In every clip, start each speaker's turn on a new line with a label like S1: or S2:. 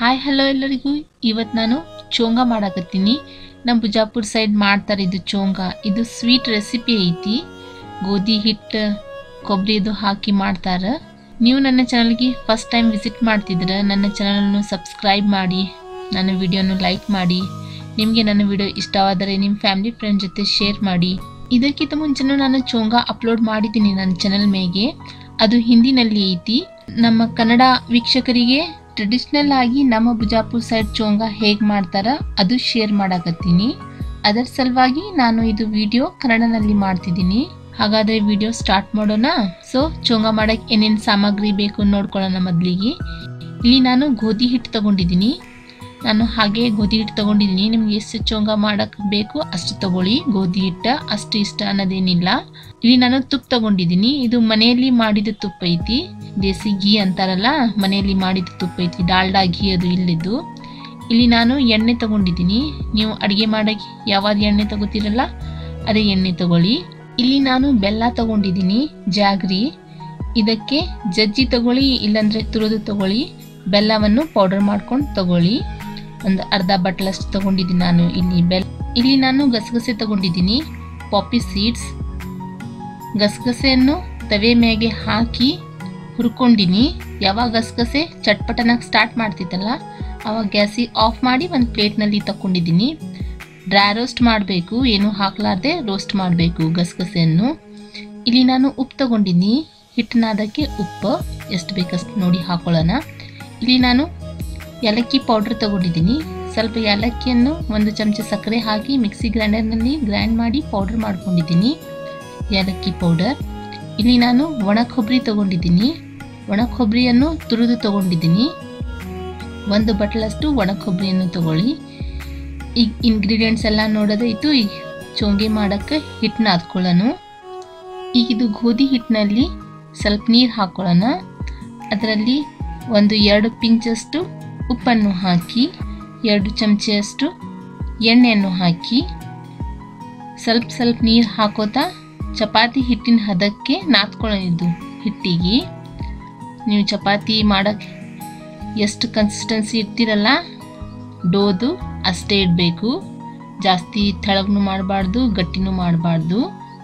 S1: hi hello ಎಲ್ಲರಿಗೂ ಇವತ್ತು ನಾನು ಚೋಂಗ ಮಾಡಾಕತ್ತೀನಿ ನಮ್ಮ ಬಿಜಾಪುರ ಸೈಡ್ ಮಾಡ್ತಾರೆ ಇದು ಚೋಂಗ ಇದು ಸ್ವೀಟ್ ರೆಸಿಪಿ ಐತಿ ಗೋಧಿ ಹಿಟ್ಟು ಕೊಬ್ಬರಿದು ಹಾಕಿ ಮಾಡ್ತಾರೆ ನೀವು ನನ್ನ ಚಾನಲ್ಗೆ ಫಸ್ಟ್ ಟೈಮ್ ವಿಸಿಟ್ ಮಾಡ್ತಿದ್ರೆ ನನ್ನ ಚಾನಲನ್ನು ಸಬ್ಸ್ಕ್ರೈಬ್ ಮಾಡಿ ನನ್ನ ವಿಡಿಯೋನು ಲೈಕ್ ಮಾಡಿ ನಿಮಗೆ ನನ್ನ ವಿಡಿಯೋ ಇಷ್ಟವಾದರೆ ನಿಮ್ಮ ಫ್ಯಾಮಿಲಿ ಫ್ರೆಂಡ್ ಜೊತೆ ಶೇರ್ ಮಾಡಿ ಇದಕ್ಕಿಂತ ಮುಂಚೆನೂ ನಾನು ಚೋಂಗ ಅಪ್ಲೋಡ್ ಮಾಡಿದ್ದೀನಿ ನನ್ನ ಚಾನಲ್ ಮೇಗೆ ಅದು ಹಿಂದಿನಲ್ಲಿ ಐತಿ ನಮ್ಮ ಕನ್ನಡ ವೀಕ್ಷಕರಿಗೆ ಟ್ರೆಡಿಷ್ನಲ್ ಆಗಿ ನಮ್ಮ ಬಿಜಾಪುರ ಸೈಡ್ ಚೋಂಗ ಹೇಗೆ ಮಾಡ್ತಾರ ಅದು ಶೇರ್ ಮಾಡಾಕತ್ತೀನಿ ಅದರ ಸಲುವಾಗಿ ನಾನು ಇದು ವಿಡಿಯೋ ಕನ್ನಡನಲ್ಲಿ ಮಾಡ್ತಿದ್ದೀನಿ ಹಾಗಾದ್ರೆ ವಿಡಿಯೋ ಸ್ಟಾರ್ಟ್ ಮಾಡೋಣ ಸೊ ಚೋಂಗ ಮಾಡಕ್ಕೆ ಏನೇನು ಸಾಮಗ್ರಿ ಬೇಕು ನೋಡ್ಕೊಳ್ಳೋಣ ಮೊದಲಿಗೆ ಇಲ್ಲಿ ನಾನು ಗೋಧಿ ಹಿಟ್ಟು ತಗೊಂಡಿದ್ದೀನಿ ನಾನು ಹಾಗೆ ಗೋಧಿ ಹಿಟ್ಟು ತಗೊಂಡಿದ್ದೀನಿ ನಿಮ್ಗೆ ಎಷ್ಟು ಚೋಂಗ ಮಾಡಕ್ಕೆ ಬೇಕು ಅಷ್ಟು ತಗೊಳ್ಳಿ ಗೋಧಿ ಹಿಟ್ಟ ಅಷ್ಟು ಇಷ್ಟ ಅನ್ನೋದೇನಿಲ್ಲ ಇಲ್ಲಿ ನಾನು ತುಪ್ಪ ತಗೊಂಡಿದ್ದೀನಿ ಇದು ಮನೆಯಲ್ಲಿ ಮಾಡಿದ ತುಪ್ಪ ಐತಿ ದೇಸಿ ಘೀ ಅಂತಾರಲ್ಲ ಮನೆಯಲ್ಲಿ ಮಾಡಿದ ತುಪ್ಪ ಐತಿ ಡಾಲ್ಡಾ ಘೀ ಅದು ಇಲ್ಲಿದ್ದು ಇಲ್ಲಿ ನಾನು ಎಣ್ಣೆ ತಗೊಂಡಿದ್ದೀನಿ ನೀವು ಅಡುಗೆ ಮಾಡಕ್ಕೆ ಯಾವ್ದು ಎಣ್ಣೆ ತಗೋತೀರಲ್ಲ ಅದೇ ಎಣ್ಣೆ ತಗೊಳ್ಳಿ ಇಲ್ಲಿ ನಾನು ಬೆಲ್ಲ ತಗೊಂಡಿದ್ದೀನಿ ಜಾಗ್ರಿ ಇದಕ್ಕೆ ಜಜ್ಜಿ ತಗೊಳ್ಳಿ ಇಲ್ಲಾಂದ್ರೆ ತುರಿದು ತಗೊಳ್ಳಿ ಬೆಲ್ಲವನ್ನು ಪೌಡರ್ ಮಾಡ್ಕೊಂಡು ತಗೊಳ್ಳಿ ಒಂದು ಅರ್ಧ ಬಟ್ಲಷ್ಟು ತಗೊಂಡಿದ್ದೀನಿ ನಾನು ಇಲ್ಲಿ ಬೆಲ್ ಇಲ್ಲಿ ನಾನು ಗಸಗಸೆ ತಗೊಂಡಿದ್ದೀನಿ ಪಾಪಿ ಸೀಡ್ಸ್ ಗಸಗಸೆಯನ್ನು ತವೆ ಮೇಗೆ ಹಾಕಿ ಹುರ್ಕೊಂಡಿನಿ ಯಾವಾಗ ಗಸಗಸೆ ಚಟ್ಪಟನಾಗಿ ಸ್ಟಾರ್ಟ್ ಮಾಡ್ತಿತ್ತಲ್ಲ ಆವಾಗ ಗ್ಯಾಸಿಗೆ ಆಫ್ ಮಾಡಿ ಒಂದು ಪ್ಲೇಟ್ನಲ್ಲಿ ತಗೊಂಡಿದ್ದೀನಿ ಡ್ರೈ ರೋಸ್ಟ್ ಮಾಡಬೇಕು ಏನು ಹಾಕ್ಲಾರ್ದೆ ರೋಸ್ಟ್ ಮಾಡಬೇಕು ಗಸಗಸೆಯನ್ನು ಇಲ್ಲಿ ನಾನು ಉಪ್ಪು ತಗೊಂಡಿದ್ದೀನಿ ಹಿಟ್ಟಿನಾದಕ್ಕೆ ಉಪ್ಪು ಎಷ್ಟು ಬೇಕಷ್ಟು ನೋಡಿ ಹಾಕೊಳ್ಳೋಣ ಇಲ್ಲಿ ನಾನು ಏಲಕ್ಕಿ ಪೌಡ್ರ್ ತಗೊಂಡಿದ್ದೀನಿ ಸ್ವಲ್ಪ ಏಲಕ್ಕಿಯನ್ನು ಒಂದು ಚಮಚ ಸಕ್ಕರೆ ಹಾಕಿ ಮಿಕ್ಸಿ ಗ್ರೈಂಡರ್ನಲ್ಲಿ ಗ್ರೈಂಡ್ ಮಾಡಿ ಪೌಡರ್ ಮಾಡ್ಕೊಂಡಿದ್ದೀನಿ ಏಲಕ್ಕಿ ಪೌಡರ್ ಇಲ್ಲಿ ನಾನು ಒಣ ಕೊಬ್ಬರಿ ತಗೊಂಡಿದ್ದೀನಿ ಒಣ ಕೊಬ್ಬರಿಯನ್ನು ತುರಿದು ತಗೊಂಡಿದ್ದೀನಿ ಒಂದು ಬಟ್ಲಷ್ಟು ಒಣ ಕೊಬ್ಬರಿಯನ್ನು ತಗೊಳ್ಳಿ ಈಗ ಇಂಗ್ರೀಡಿಯೆಂಟ್ಸ್ ಎಲ್ಲ ನೋಡೋದಾಯ್ತು ಈಗ ಚೋಂಗಿ ಮಾಡೋಕ್ಕೆ ಹಿಟ್ಟನ್ನ ಹಾಕ್ಕೊಳ್ಳೋಣ ಈಗ ಇದು ಗೋಧಿ ಹಿಟ್ಟಿನಲ್ಲಿ ಸ್ವಲ್ಪ ನೀರು ಹಾಕ್ಕೊಳ್ಳೋಣ ಅದರಲ್ಲಿ ಒಂದು ಎರಡು ಪಿಂಚಷ್ಟು ಉಪ್ಪನ್ನು ಹಾಕಿ ಎರಡು ಚಮಚೆಯಷ್ಟು ಎಣ್ಣೆಯನ್ನು ಹಾಕಿ ಸ್ವಲ್ಪ ಸ್ವಲ್ಪ ನೀರು ಹಾಕೋತಾ ಚಪಾತಿ ಹಿಟ್ಟಿನ ಹದಕ್ಕೆ ನಾದ್ಕೊಳ್ಳೋದು ಹಿಟ್ಟಿಗೆ ನೀವು ಚಪಾತಿ ಮಾಡೋಕ್ಕೆ ಎಷ್ಟು ಕನ್ಸಿಸ್ಟೆನ್ಸಿ ಇರ್ತೀರಲ್ಲ ಡೋದು ಅಷ್ಟೇ ಇಡಬೇಕು ಜಾಸ್ತಿ ತೆಳಗೂ ಮಾಡಬಾರ್ದು ಗಟ್ಟಿನೂ ಮಾಡಬಾರ್ದು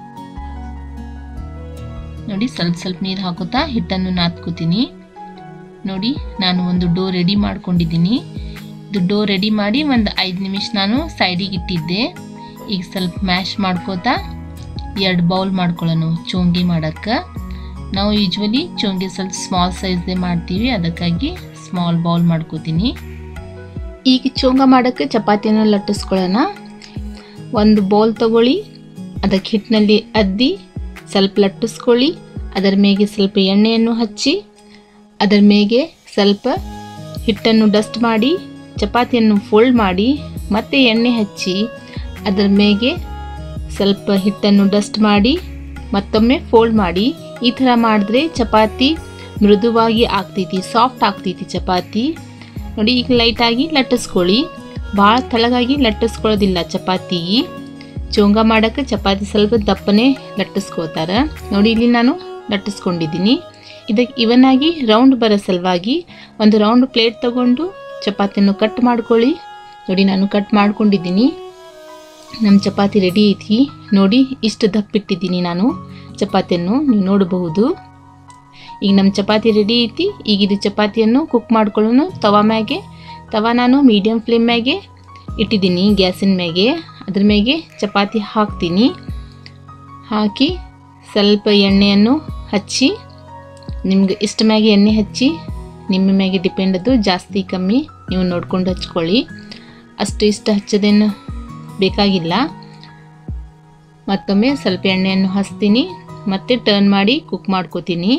S1: ನೋಡಿ ಸ್ವಲ್ಪ ಸ್ವಲ್ಪ ನೀರು ಹಾಕೋತಾ ಹಿಟ್ಟನ್ನು ನಾದ್ಕೋತೀನಿ ನೋಡಿ ನಾನು ಒಂದು ಡೋ ರೆಡಿ ಮಾಡ್ಕೊಂಡಿದ್ದೀನಿ ಇದು ಡೋ ರೆಡಿ ಮಾಡಿ ಒಂದು ಐದು ನಿಮಿಷ ನಾನು ಸೈಡಿಗೆ ಇಟ್ಟಿದ್ದೆ ಈಗ ಸ್ವಲ್ಪ ಮ್ಯಾಶ್ ಮಾಡ್ಕೋತಾ ಎರಡು ಬೌಲ್ ಮಾಡ್ಕೊಳ್ಳೋಣ ಚೋಂಗಿ ಮಾಡೋಕ್ಕೆ ನಾವು ಯೂಶ್ವಲಿ ಚೋಂಗಿ ಸ್ವಲ್ಪ ಸ್ಮಾಲ್ ಸೈಜ್ದೇ ಮಾಡ್ತೀವಿ ಅದಕ್ಕಾಗಿ ಸ್ಮಾಲ್ ಬೌಲ್ ಮಾಡ್ಕೋತೀನಿ ಈಗ ಚೋಂಗ ಮಾಡೋಕ್ಕೆ ಚಪಾತಿಯನ್ನು ಲಟ್ಟಿಸ್ಕೊಳ್ಳೋಣ ಒಂದು ಬೌಲ್ ತಗೊಳ್ಳಿ ಅದಕ್ಕೆ ಹಿಟ್ಟಿನಲ್ಲಿ ಅದ್ದಿ ಸ್ವಲ್ಪ ಲಟ್ಟಿಸ್ಕೊಳ್ಳಿ ಅದರ ಮೇಗೆ ಸ್ವಲ್ಪ ಎಣ್ಣೆಯನ್ನು ಹಚ್ಚಿ ಅದರ ಮೇಗೆ ಸ್ವಲ್ಪ ಹಿಟ್ಟನ್ನು ಡಸ್ಟ್ ಮಾಡಿ ಚಪಾತಿಯನ್ನು ಫೋಲ್ಡ್ ಮಾಡಿ ಮತ್ತೆ ಎಣ್ಣೆ ಹಚ್ಚಿ ಅದರ ಮೇಗೆ ಸ್ವಲ್ಪ ಹಿಟ್ಟನ್ನು ಡಸ್ಟ್ ಮಾಡಿ ಮತ್ತೊಮ್ಮೆ ಫೋಲ್ಡ್ ಮಾಡಿ ಈ ಥರ ಮಾಡಿದ್ರೆ ಚಪಾತಿ ಮೃದುವಾಗಿ ಆಗ್ತೈತಿ ಸಾಫ್ಟ್ ಆಗ್ತೈತಿ ಚಪಾತಿ ನೋಡಿ ಈಗ ಲೈಟಾಗಿ ಲಟ್ಟಿಸ್ಕೊಳ್ಳಿ ಭಾಳ ತೆಳಗಾಗಿ ಲಟ್ಟಿಸ್ಕೊಳ್ಳೋದಿಲ್ಲ ಚಪಾತಿ ಚೋಂಗ ಮಾಡೋಕ್ಕೆ ಚಪಾತಿ ಸ್ವಲ್ಪ ದಪ್ಪನೆ ಲಟ್ಟಿಸ್ಕೋತಾರೆ ನೋಡಿ ಇಲ್ಲಿ ನಾನು ಲಟ್ಟಿಸ್ಕೊಂಡಿದ್ದೀನಿ ಇದಕ್ಕೆ ಇವನಾಗಿ ರೌಂಡ್ ಬರೋ ಸಲುವಾಗಿ ಒಂದು ರೌಂಡ್ ಪ್ಲೇಟ್ ತಗೊಂಡು ಚಪಾತಿಯನ್ನು ಕಟ್ ಮಾಡ್ಕೊಳ್ಳಿ ನೋಡಿ ನಾನು ಕಟ್ ಮಾಡ್ಕೊಂಡಿದ್ದೀನಿ ನಮ್ಮ ಚಪಾತಿ ರೆಡಿ ಐತಿ ನೋಡಿ ಇಷ್ಟು ದಪ್ಪಿಟ್ಟಿದ್ದೀನಿ ನಾನು ಚಪಾತಿಯನ್ನು ನೀವು ನೋಡಬಹುದು ಈಗ ನಮ್ಮ ಚಪಾತಿ ರೆಡಿ ಐತಿ ಈಗ ಇದು ಚಪಾತಿಯನ್ನು ಕುಕ್ ಮಾಡ್ಕೊಳ್ಳೋನು ತವಾ ಮ್ಯಾಗೆ ತವಾ ನಾನು ಮೀಡಿಯಮ್ ಫ್ಲೇಮ್ ಮ್ಯಾಗೆ ಇಟ್ಟಿದ್ದೀನಿ ಗ್ಯಾಸಿನ ಮ್ಯಾಗೆ ಅದ್ರ ಮ್ಯಾಗೆ ಚಪಾತಿ ಹಾಕ್ತೀನಿ ಹಾಕಿ ಸ್ವಲ್ಪ ಎಣ್ಣೆಯನ್ನು ಹಚ್ಚಿ ನಿಮ್ಗೆ ಇಷ್ಟ ಮ್ಯಾಗೆ ಎಣ್ಣೆ ಹಚ್ಚಿ ನಿಮ್ಮ ಮ್ಯಾಗೆ ಡಿಪೆಂಡ್ ಅದು ಜಾಸ್ತಿ ಕಮ್ಮಿ ನೀವು ನೋಡ್ಕೊಂಡು ಹಚ್ಕೊಳ್ಳಿ ಅಷ್ಟು ಇಷ್ಟ ಹಚ್ಚೋದೇನು ಬೇಕಾಗಿಲ್ಲ ಮತ್ತೊಮ್ಮೆ ಸ್ವಲ್ಪ ಎಣ್ಣೆಯನ್ನು ಹಚ್ತೀನಿ ಮತ್ತೆ ಟರ್ನ್ ಮಾಡಿ ಕುಕ್ ಮಾಡ್ಕೋತೀನಿ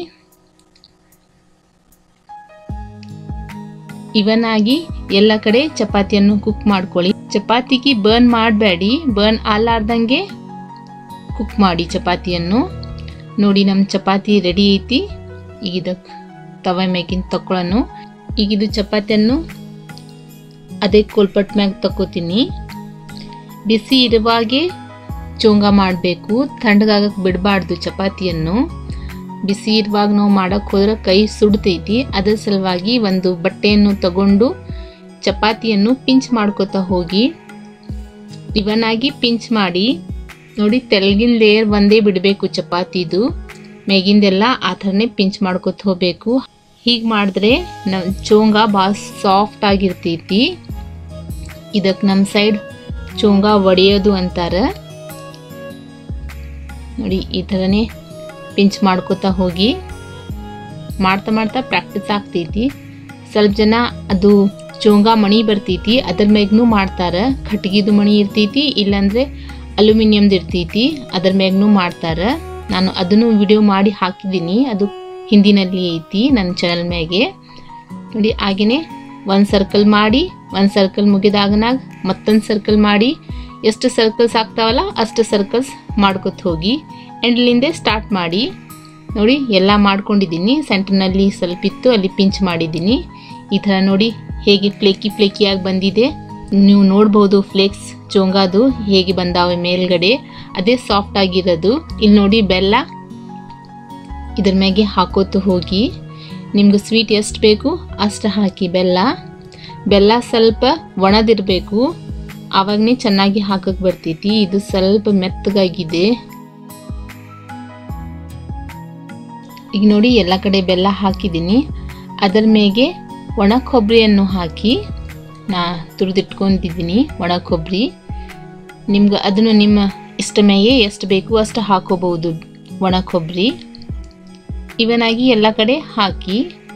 S1: ಇವನ್ ಆಗಿ ಎಲ್ಲ ಕಡೆ ಚಪಾತಿಯನ್ನು ಕುಕ್ ಮಾಡ್ಕೊಳ್ಳಿ ಚಪಾತಿಗೆ ಬರ್ನ್ ಮಾಡಬೇಡಿ ಬರ್ನ್ ಆಲಾರ್ದಂಗೆ ಕುಕ್ ಮಾಡಿ ಚಪಾತಿಯನ್ನು ನೋಡಿ ನಮ್ಮ ಚಪಾತಿ ರೆಡಿ ಐತಿ ಈಗ ಇದಕ್ಕೆ ತವೆ ಮ್ಯಾಗಿನ ತಗೊಳ್ಳೋನು ಈಗ ಇದು ಚಪಾತಿಯನ್ನು ಅದೇ ಕೋಲ್ಪಟ್ ಮ್ಯಾಗ ತಗೋತೀನಿ ಬಿಸಿ ಇರುವಾಗೆ ಚೋಂಗ ಮಾಡಬೇಕು ತಣ್ಣಗಾಗಕ್ಕೆ ಬಿಡಬಾರ್ದು ಚಪಾತಿಯನ್ನು ಬಿಸಿ ಇರುವಾಗ ನಾವು ಮಾಡೋಕ್ಕೆ ಹೋದ್ರೆ ಕೈ ಸುಡ್ತೈತಿ ಅದ್ರ ಸಲುವಾಗಿ ಒಂದು ಬಟ್ಟೆಯನ್ನು ತಗೊಂಡು ಚಪಾತಿಯನ್ನು ಪಿಂಚ್ ಮಾಡ್ಕೋತಾ ಹೋಗಿ ಇವನ್ ಆಗಿ ಪಿಂಚ್ ಮಾಡಿ ನೋಡಿ ತೆಳಗಿನ ಲೇಯರ್ ಒಂದೇ ಬಿಡಬೇಕು ಚಪಾತಿದು ಮೇಗಿಂದೆಲ್ಲ ಆ ಥರನೇ ಪಿಂಚ್ ಮಾಡ್ಕೊತ ಹೋಗ್ಬೇಕು ಹೀಗೆ ಮಾಡಿದ್ರೆ ನಮ್ಮ ಚೋಂಗ ಭಾಳ ಸಾಫ್ಟ್ ಆಗಿರ್ತೈತಿ ಇದಕ್ಕೆ ನಮ್ಮ ಸೈಡ್ ಚೋಂಗ ಒಡೆಯೋದು ಅಂತಾರೆ ನೋಡಿ ಈ ಥರನೇ ಪಿಂಚ್ ಮಾಡ್ಕೋತಾ ಹೋಗಿ ಮಾಡ್ತಾ ಮಾಡ್ತಾ ಪ್ರಾಕ್ಟೀಸ್ ಆಗ್ತೈತಿ ಸ್ವಲ್ಪ ಜನ ಅದು ಚೋಂಗ ಮಣಿ ಬರ್ತೈತಿ ಅದ್ರ ಮ್ಯಾಗ್ನೂ ಮಾಡ್ತಾರೆ ಕಟ್ಗಿದು ಮಣಿ ಇರ್ತೈತಿ ಇಲ್ಲಾಂದ್ರೆ ಅಲ್ಯೂಮಿನಿಯಮ್ದು ಇರ್ತೈತಿ ಅದ್ರ ಮ್ಯಾಗ್ನೂ ಮಾಡ್ತಾರೆ ನಾನು ಅದನ್ನು ವಿಡಿಯೋ ಮಾಡಿ ಹಾಕಿದ್ದೀನಿ ಅದು ಹಿಂದಿನಲ್ಲಿ ಐತಿ ನನ್ನ ಚಾನಲ್ ಮ್ಯಾಗೆ ನೋಡಿ ಹಾಗೆಯೇ ಒಂದು ಸರ್ಕಲ್ ಮಾಡಿ ಒಂದು ಸರ್ಕಲ್ ಮುಗಿದಾಗನಾಗ ಮತ್ತೊಂದು ಸರ್ಕಲ್ ಮಾಡಿ ಎಷ್ಟು ಸರ್ಕಲ್ಸ್ ಆಗ್ತಾವಲ್ಲ ಅಷ್ಟು ಸರ್ಕಲ್ಸ್ ಮಾಡ್ಕೊತ ಹೋಗಿ ಎಂಡ್ಲಿಂದೆ ಸ್ಟಾರ್ಟ್ ಮಾಡಿ ನೋಡಿ ಎಲ್ಲ ಮಾಡ್ಕೊಂಡಿದ್ದೀನಿ ಸೆಂಟ್ರ್ನಲ್ಲಿ ಸ್ವಲ್ಪ ಇತ್ತು ಅಲ್ಲಿ ಪಿಂಚ್ ಮಾಡಿದ್ದೀನಿ ಈ ಥರ ನೋಡಿ ಹೇಗೆ ಫ್ಲೇಕಿ ಫ್ಲೇಕಿಯಾಗಿ ಬಂದಿದೆ ನೀವು ನೋಡ್ಬೋದು ಫ್ಲೇಕ್ಸ್ ಚೋಂಗಾದು ಹೇಗೆ ಬಂದಾವೆ ಮೇಲ್ಗಡೆ ಅದೇ ಸಾಫ್ಟ್ ಆಗಿರೋದು ಇಲ್ಲಿ ನೋಡಿ ಬೆಲ್ಲ ಇದ್ರ ಮ್ಯಾಗೆ ಹಾಕೋತು ಹೋಗಿ ನಿಮ್ಗೆ ಸ್ವೀಟ್ ಎಷ್ಟು ಬೇಕು ಅಷ್ಟು ಹಾಕಿ ಬೆಲ್ಲ ಬೆಲ್ಲ ಸ್ವಲ್ಪ ಒಣದಿರಬೇಕು ಆವಾಗನೇ ಚೆನ್ನಾಗಿ ಹಾಕಕ್ಕೆ ಬರ್ತೈತಿ ಇದು ಸ್ವಲ್ಪ ಮೆತ್ತಗಾಗಿದೆ ಈಗ ನೋಡಿ ಎಲ್ಲ ಕಡೆ ಬೆಲ್ಲ ಹಾಕಿದ್ದೀನಿ ಅದರ ಮೇಗೆ ಒಣ ಕೊಬ್ಬರಿಯನ್ನು ಹಾಕಿ ನಾ ತುರಿದಿಟ್ಕೊಂಡಿದ್ದೀನಿ ಒಣ ಕೊಬ್ಬರಿ ನಿಮ್ಗೆ ಅದನ್ನು ನಿಮ್ಮ ಇಷ್ಟ ಮೇಗೆ ಎಷ್ಟು ಬೇಕು ಅಷ್ಟು ಹಾಕೋಬಹುದು ಒಣ ಕೊಬ್ಬರಿ ಇವನಾಗಿ ಎಲ್ಲ ಕಡೆ ಹಾಕಿ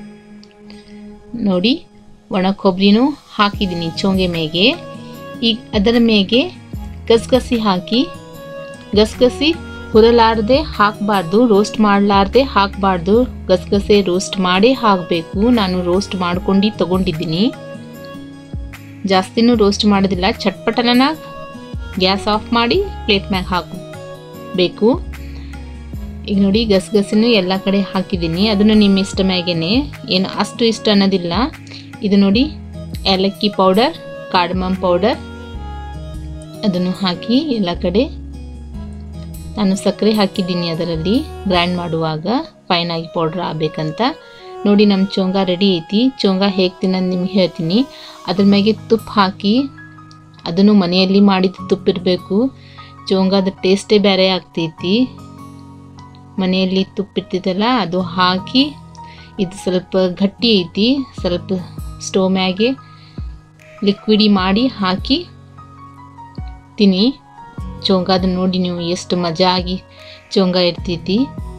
S1: ನೋಡಿ ಒಣ ಕೊಬ್ಬರಿನೂ ಹಾಕಿದ್ದೀನಿ ಚೋಂಗೆ ಮೇಗೆ ಈಗ ಅದರ ಮೇಗೆ ಗಸಗಸಿ ಹಾಕಿ ಗಸಗಸಿ ಹುರಲಾರದೆ ಹಾಕಬಾರ್ದು ರೋಸ್ಟ್ ಮಾಡಲಾರ್ದೆ ಹಾಕಬಾರ್ದು ಗಸಗಸೆ ರೋಸ್ಟ್ ಮಾಡೇ ಹಾಕಬೇಕು ನಾನು ರೋಸ್ಟ್ ಮಾಡ್ಕೊಂಡು ತಗೊಂಡಿದ್ದೀನಿ ಜಾಸ್ತಿನೂ ರೋಸ್ಟ್ ಮಾಡೋದಿಲ್ಲ ಚಟ್ಪಟನ ಗ್ಯಾಸ್ ಆಫ್ ಮಾಡಿ ಪ್ಲೇಟ್ ಮ್ಯಾಗ ಹಾಕಬೇಕು ಈಗ ನೋಡಿ ಗಸಗಸಿನೂ ಎಲ್ಲ ಕಡೆ ಹಾಕಿದ್ದೀನಿ ಅದನ್ನು ನಿಮ್ಮ ಇಷ್ಟ ಮ್ಯಾಗೇನೆ ಏನು ಅಷ್ಟು ಇಷ್ಟ ಅನ್ನೋದಿಲ್ಲ ಇದು ನೋಡಿ ಏಲಕ್ಕಿ ಪೌಡರ್ ಕಾರ್ಡಮಮ್ ಪೌಡರ್ ಅದನ್ನು ಹಾಕಿ ಎಲ್ಲ ಕಡೆ ನಾನು ಸಕ್ಕರೆ ಹಾಕಿದ್ದೀನಿ ಅದರಲ್ಲಿ ಗ್ರೈಂಡ್ ಮಾಡುವಾಗ ಫೈನಾಗಿ ಪೌಡ್ರ್ ಆಗಬೇಕಂತ ನೋಡಿ ನಮ್ಮ ಚೋಂಗ ರೆಡಿ ಐತಿ ಚೋಂಗ ಹೇಗೆ ತಿನ್ನೋದು ನಿಮ್ಗೆ ಹೇಳ್ತೀನಿ ಅದ್ರ ಮ್ಯಾಗೆ ತುಪ್ಪ ಹಾಕಿ ಅದನ್ನು ಮನೆಯಲ್ಲಿ ಮಾಡಿದ ತುಪ್ಪ ಇರಬೇಕು ಚೋಂಗದ ಟೇಸ್ಟೇ ಬೇರೆ ಆಗ್ತೈತಿ ಮನೆಯಲ್ಲಿ ತುಪ್ಪ ಇರ್ತೈತಲ್ಲ ಅದು ಹಾಕಿ ಇದು ಸ್ವಲ್ಪ ಗಟ್ಟಿ ಐತಿ ಸ್ವಲ್ಪ ಸ್ಟೋವ್ ಮ್ಯಾಗೆ ಲಿಕ್ವಿಡಿ ಮಾಡಿ ಹಾಕಿ ತಿನ್ನಿ ಚೋಂಗ ಅದನ್ನ ನೋಡಿ ನೀವು ಎಷ್ಟು ಮಜಾ ಆಗಿ ಚೋಂಗ ಇರ್ತೈತಿ